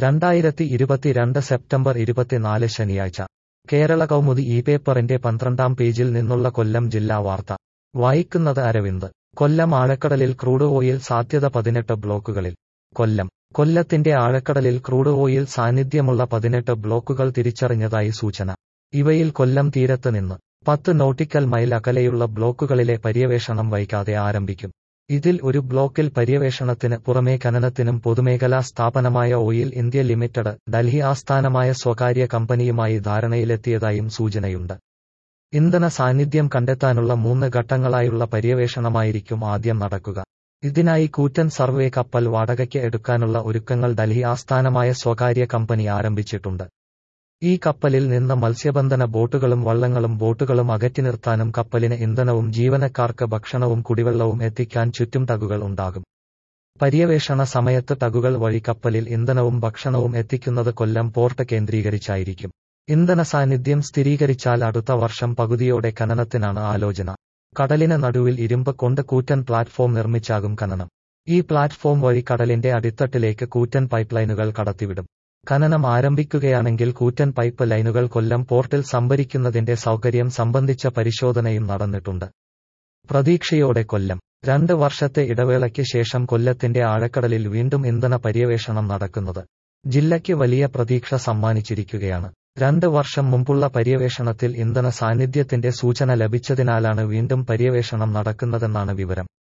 രണ്ടായിരത്തി ഇരുപത്തിരണ്ട് സെപ്റ്റംബർ ഇരുപത്തിനാല് ശനിയാഴ്ച കേരള കൗമുദി ഈ പേപ്പറിന്റെ പന്ത്രണ്ടാം പേജിൽ നിന്നുള്ള കൊല്ലം ജില്ലാ വാർത്ത വായിക്കുന്നത് അരവിന്ദ് കൊല്ലം ആഴക്കടലിൽ ക്രൂഡ് ഓയിൽ സാധ്യത പതിനെട്ട് ബ്ലോക്കുകളിൽ കൊല്ലം കൊല്ലത്തിന്റെ ആഴക്കടലിൽ ക്രൂഡ് ഓയിൽ സാന്നിധ്യമുള്ള പതിനെട്ട് ബ്ലോക്കുകൾ തിരിച്ചറിഞ്ഞതായി സൂചന ഇവയിൽ കൊല്ലം തീരത്ത് നിന്ന് പത്ത് നോട്ടിക്കൽ മൈൽ അകലെയുള്ള ബ്ലോക്കുകളിലെ പര്യവേഷണം വൈകാതെ ആരംഭിക്കും ഇതിൽ ഒരു ബ്ലോക്കിൽ പര്യവേഷണത്തിന് പുറമേ ഖനനത്തിനും പൊതുമേഖലാ സ്ഥാപനമായ ഓയിൽ ഇന്ത്യ ലിമിറ്റഡ് ഡൽഹി ആസ്ഥാനമായ സ്വകാര്യ കമ്പനിയുമായി ധാരണയിലെത്തിയതായും സൂചനയുണ്ട് ഇന്ധന സാന്നിധ്യം കണ്ടെത്താനുള്ള മൂന്ന് ഘട്ടങ്ങളായുള്ള പര്യവേഷണമായിരിക്കും ആദ്യം നടക്കുക ഇതിനായി കൂറ്റൻ സർവേ കപ്പൽ വാടകയ്ക്ക് എടുക്കാനുള്ള ഒരുക്കങ്ങൾ ഡൽഹി ആസ്ഥാനമായ സ്വകാര്യ കമ്പനി ആരംഭിച്ചിട്ടുണ്ട് ഈ കപ്പലിൽ നിന്ന് മത്സ്യബന്ധന ബോട്ടുകളും വള്ളങ്ങളും ബോട്ടുകളും അകറ്റി നിർത്താനും കപ്പലിന് ഇന്ധനവും ജീവനക്കാർക്ക് ഭക്ഷണവും കുടിവെള്ളവും എത്തിക്കാൻ ചുറ്റും ടഗുകൾ ഉണ്ടാകും പര്യവേഷണ സമയത്ത് ടഗുകൾ വഴി കപ്പലിൽ ഇന്ധനവും ഭക്ഷണവും എത്തിക്കുന്നത് കൊല്ലം പോർട്ട് കേന്ദ്രീകരിച്ചായിരിക്കും ഇന്ധന സാന്നിധ്യം സ്ഥിരീകരിച്ചാൽ അടുത്ത വർഷം പകുതിയോടെ ഖനനത്തിനാണ് ആലോചന കടലിന് നടുവിൽ ഇരുമ്പ് കൊണ്ട് കൂറ്റൻ പ്ലാറ്റ്ഫോം നിർമ്മിച്ചാകും ഖനനം ഈ പ്ലാറ്റ്ഫോം വഴി കടലിന്റെ അടിത്തട്ടിലേക്ക് കൂറ്റൻ പൈപ്പ് ലൈനുകൾ കടത്തിവിടും ഖനനം ആരംഭിക്കുകയാണെങ്കിൽ കൂറ്റൻ പൈപ്പ് ലൈനുകൾ കൊല്ലം പോർട്ടിൽ സംഭരിക്കുന്നതിന്റെ സൗകര്യം സംബന്ധിച്ച പരിശോധനയും നടന്നിട്ടുണ്ട് പ്രതീക്ഷയോടെ കൊല്ലം രണ്ട് വർഷത്തെ ഇടവേളയ്ക്ക് ശേഷം കൊല്ലത്തിന്റെ ആഴക്കടലിൽ വീണ്ടും ഇന്ധന പര്യവേഷണം നടക്കുന്നത് ജില്ലയ്ക്ക് വലിയ പ്രതീക്ഷ സമ്മാനിച്ചിരിക്കുകയാണ് രണ്ട് വർഷം മുമ്പുള്ള പര്യവേഷണത്തിൽ ഇന്ധന സാന്നിധ്യത്തിന്റെ സൂചന ലഭിച്ചതിനാലാണ് വീണ്ടും പര്യവേഷണം നടക്കുന്നതെന്നാണ് വിവരം